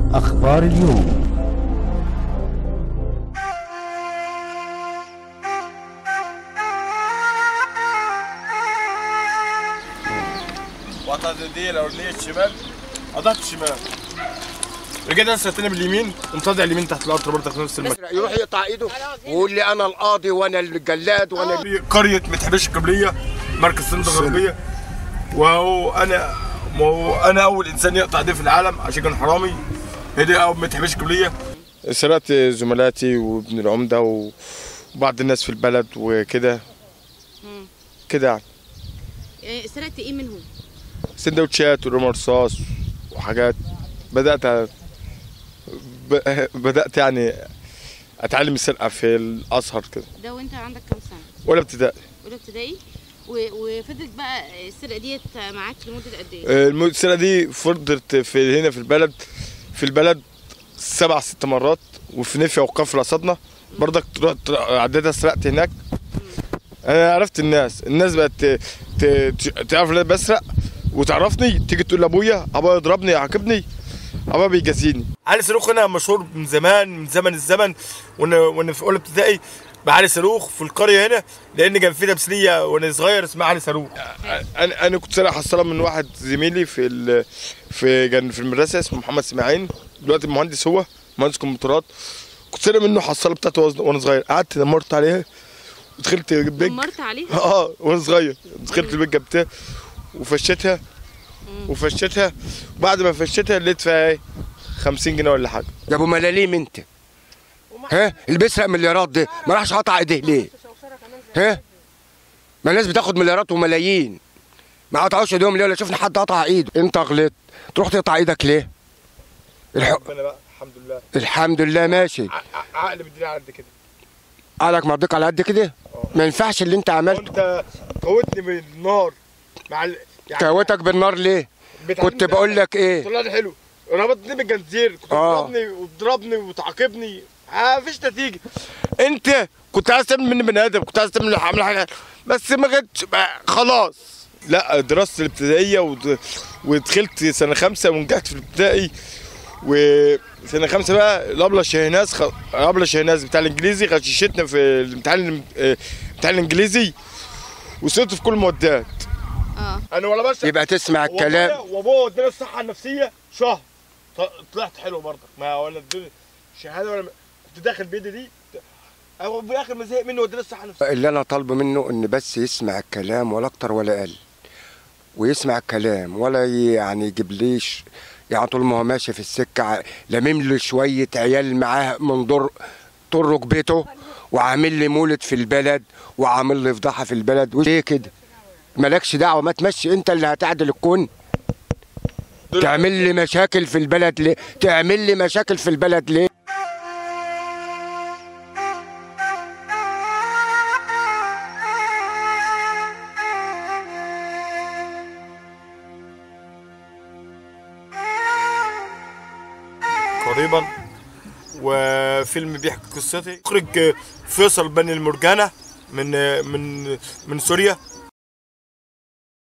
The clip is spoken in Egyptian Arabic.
أخبار اليوم وقطعت دي الاولانيه الشمال قطعت الشمال رجعت انا سنتين باليمين ومطلع اليمين تحت الارض برضه في نفس المكان يروح يقطع ايده ويقول لي انا القاضي وانا الجلاد وانا في قريه متحبش القبليه مركز سند الغربيه وهو انا وهو انا اول انسان يقطع دي في العالم عشان كان حرامي هي دي اول متحبش القبليه سرقت زملاتي وابن العمده وبعض الناس في البلد وكده كده يعني إيه، سرقت ايه منهم؟ سندوتشات ورمى رصاص وحاجات بدات أ- ب- بدات يعني اتعلم السرقه في الازهر كده ده وانت عندك كام سنه؟ ولا ابتدائي اولى ابتدائي و- وفضلت بقى السرقه ديت معاك لمده قد ايه؟ الم- السرقه دي فرضت في هنا في البلد في البلد سبع ست مرات وفي نفيا وكفر قصدنا برضك رحت عديتها سرقت هناك انا عرفت الناس الناس بقت ت- ت- ت- تعرف ان انا بسرق وتعرفني تيجي تقول لابويا ابويا يضربني يعاقبني ابويا بيجازيني علي صاروخ هنا مشهور من زمان من زمن الزمن وانا وانا في اولى ابتدائي بعلي صاروخ في القريه هنا لان كان في تمثيليه وانا صغير اسمها علي صاروخ انا انا كنت سارق حصاله من واحد زميلي في ال... في كان في المدرسه اسمه محمد اسماعيل دلوقتي مهندس هو مهندس كمبيوترات كنت سارق منه حصاله بتاعته وأنا- وانا صغير قعدت دمرت عليها ودخلت البيج دمرت عليها؟ اه وانا صغير دخلت البيج جبتها وفشيتها وفشيتها بعد ما فشيتها لقيت فيها ايه 50 جنيه ولا حاجه يا ابو ملاليم انت ها اللي بيسرق مليارات ده ما راحش قطع ايديه ليه ها ما الناس بتاخد مليارات وملايين ما قطعوش ايديهم ليه ولا شفنا حد قطع ايده انت غلطت تروح تقطع ايدك ليه الح... ربنا بقى الحمد لله الحمد لله ماشي ع- ع- عقل بدي على قد كده قالك مرضيك على قد كده ما ينفعش اللي انت عملته وانت قوتني من النار مع ال... يعني كوتك بالنار ليه بتعلمني كنت بقول لك ايه طلعني حلو ربطتني بالجنزير كنت آه. بتضربني وتضربني وتعاقبني ما فيش نتيجه انت كنت عايز تعمل مني بني ادم كنت عايز تعمل اعمل حاجه بس ما جتش بقى خلاص لا دراستي الابتدائيه ود... ودخلت سنه خمسه ونجحت في الابتدائي وسنه خمسه بقى الابله شهناز خ... الابله شهناز بتاع الانجليزي غششتنا في الامتحان اه، الامتحان الانجليزي وصلت في كل المودات اه انا ولا بس يبقى تسمع الكلام وأبويا- وابويا اداني الصحه النفسيه شهر ط- طلعت حلو برضك ما ولا اداني شهاده ولا كنت داخل بيدي دي هو في الاخر ما زهق مني واداني الصحه النفسيه اللي انا طالبه منه ان بس يسمع الكلام ولا اكتر ولا اقل ويسمع الكلام ولا يعني يجيب ليش يعني طول ما هو ماشي في السكه ع- لامم له شويه عيال معاه من دور طول ركبته وعامل لي مولد في البلد وعامل لي فضيحه في البلد ليه كده مالكش دعوه ما تمشي انت اللي هتعدل الكون تعمل لي مشاكل في البلد ليه تعمل لي مشاكل في البلد ليه قريبا وفيلم بيحكي قصتي مخرج فيصل بني المرجانه من من من سوريا